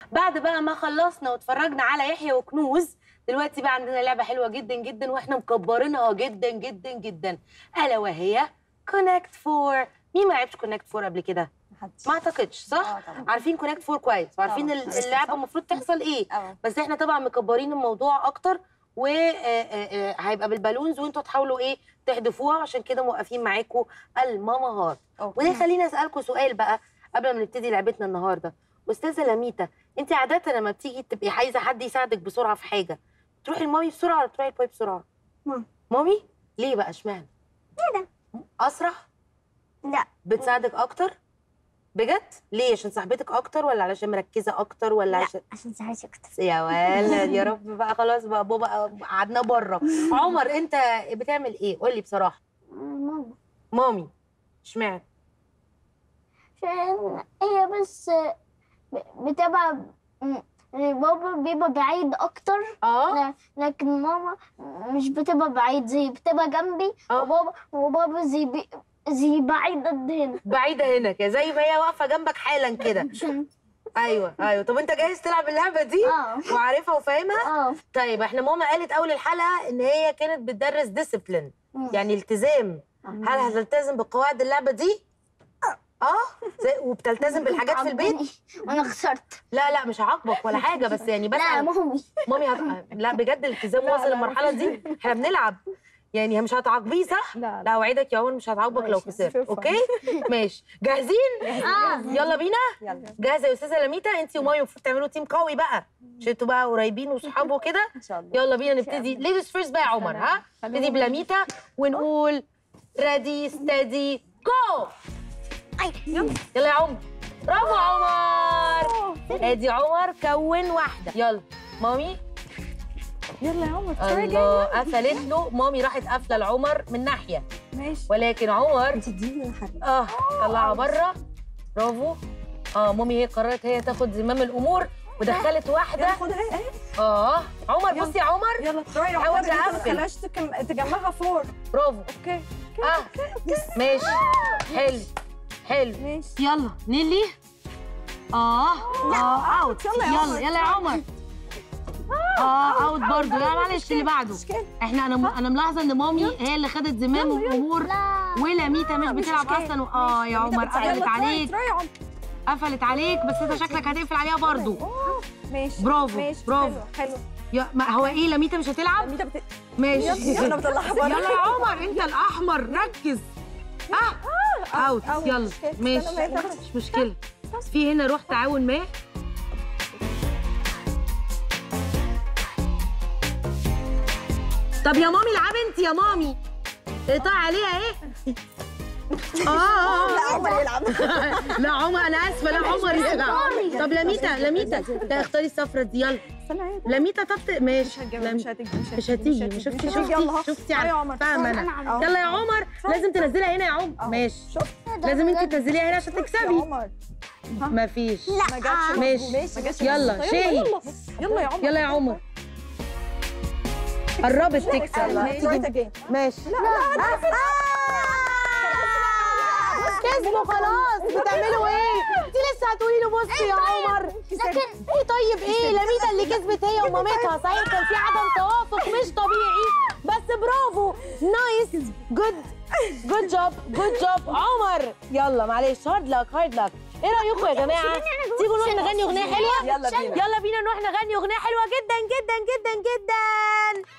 بعد بقى ما خلصنا واتفرجنا على يحيى وكنوز دلوقتي بقى عندنا لعبه حلوه جدا جدا واحنا مكبرينها جدا جدا جدا الا وهي كونكت فور مين ما لعبش كونكت فور قبل كده محدش ما اعتقدش صح اه طبعا عارفين كونكت فور كويس وعارفين طبعا. ال- عارفين اللعبه صح. المفروض تحصل ايه اه بس احنا طبعا مكبرين الموضوع اكتر وهيبقى بالبالونز وانتوا تحاولوا ايه تحدفوها عشان كده موقفين معاكم الماماهات اوكي وده خليني اسالكم سؤال بقى قبل ما نبتدي لعبتنا النهارده استاذه لميتا انت عاده لما بتيجي تبقي عايزه حد يساعدك بسرعه في حاجه تروحي المامي بسرعه ولا تروحي الباي بسرعه مامي. مامي ليه بقى اشمعنى كده. اسرع لا بتساعدك اكتر بجد ليه عشان صاحبتك اكتر ولا علشان مركزه اكتر ولا لا عشان عشان ساعات اكتر يا ولد يا رب بقى خلاص بقى بابا قعدنا بره عمر انت بتعمل ايه قول لي بصراحه ماما مامي اشمعنى عشان هي بس ب- بتبقى م- بابا بيبقى بعيد اكتر اه ل- لكن ماما مش بتبقى بعيد زي بتبقى جنبي آه. وبابا وبابا زي بي زي بعيد قد هنا بعيده هنا كده زي ما هي واقفه جنبك حالا كده ايوه ايوه طب انت جاهز تلعب اللعبه دي اه وعارفها وفاهمها اه طيب احنا ماما قالت اول الحلقه ان هي كانت بتدرس ديسيبلين يعني التزام هل هتلتزم بقواعد اللعبه دي اه زي وبتلتزم بالحاجات في البيت عاقبني وانا خسرت لا لا مش هعاقبك ولا حاجه بس يعني بس لا مامي مامي هت... لا بجد الالتزام واصل للمرحله دي احنا بنلعب يعني مش هتعاقبيه صح؟ لا لا اوعدك يا عمر مش هتعاقبك لو ماشي، خسرت for fun. اوكي ماشي جاهزين اه يلا بينا يلا جاهزه يا استاذه لميتا انت وماي المفروض تعملوا تيم قوي بقى مش انتوا بقى قريبين وصحاب وكده ان شاء الله يلا بينا نبتدي ليديز فيرست بقى يا عمر ها نبتدي بلميتا ونقول ريدي ستدي جو يلا يا عمر برافو عمر ادي عمر كون واحده يلا مامي يلا يا عمر try again. الله قفلت له مامي راحت قافله لعمر من ناحيه ماشي ولكن عمر انت اديني حاجه اه طلعها بره برافو اه مامي هي قررت هي تاخد زمام الامور ودخلت واحده يلا خدها اهي اهي اه عمر يلا. بصي يا عمر يلا تراي يا حاول عمر انت ما تقفل. تخليهاش تكم- تجمعها فور برافو اوكي اه ماشي حلو حلو ماشي يلا نيلي اه اه اوت يلا يا يلا عمر. يلا يا عمر اه اوت برضه لا معلش اللي بعده مشكلة احنا انا انا ملاحظه ان مامي هي اللي خدت زمام الامور لا ولميتا مش مش بتلعب مشكلة. اصلا اه يا عمر قفلت عليك تراي يا عمر قفلت عليك بس انت شكلك هتقفل عليها برضه أوه، ماشي برافو، ماشي برافو. حلو حلو يا ما هو ايه لميتا مش هتلعب انت بت... ماشي يلا يلا بطلعها بره يلا يا عمر انت الاحمر ركز اه اوت أوت. يلا مشكلة. ماشي استنى ما يفتحش. مش مشكله في هنا روح تعاون ما طب يا مامي العبي انت يا مامي اقطع عليها ايه اه لا عمر يلعب لا عمر انا اسفه لا عمر يلعب طب لميتا لميتا ده اختاري الصفرة دي يلا استنى اهي لميتا طب ت- ماشي مش هتجيبها لم- مش هتيجي مش هتيجي مش شفتي هتيجي. يلا شفتي شفتي تعالي يا عارفة. عمر. فاهمه انا انا عارفة. يلا يا عمر لازم تنزلها هنا يا عمر أهو. ماشي شوف لازم انت تنزليها هنا عشان يا تكسبي عمر مفيش ما جاتش ماشي. ما جاتش يلا، يلا شيء. يلا يلا يا عمر يلا يا عمر قربت تكسب يلا try it again. ماشي لا لا لا كسبوا خلاص بتعملوا ايه؟ انت لسه هتقولي له بصي يا عمر لكن ايه طيب ايه لميتا اللي كسبت هي ومامتها صحيح كان في عدم توافق مش طبيعي بس برافو نايس جود جود جوب جود جوب عمر يلا معلش هارد لك هارد لك ايه رايكم يا جماعه تيجوا نروح نغني اغنيه حلوه يلا بينا يلا بينا نروح نغني اغنيه حلوه جدا جدا جدا جدا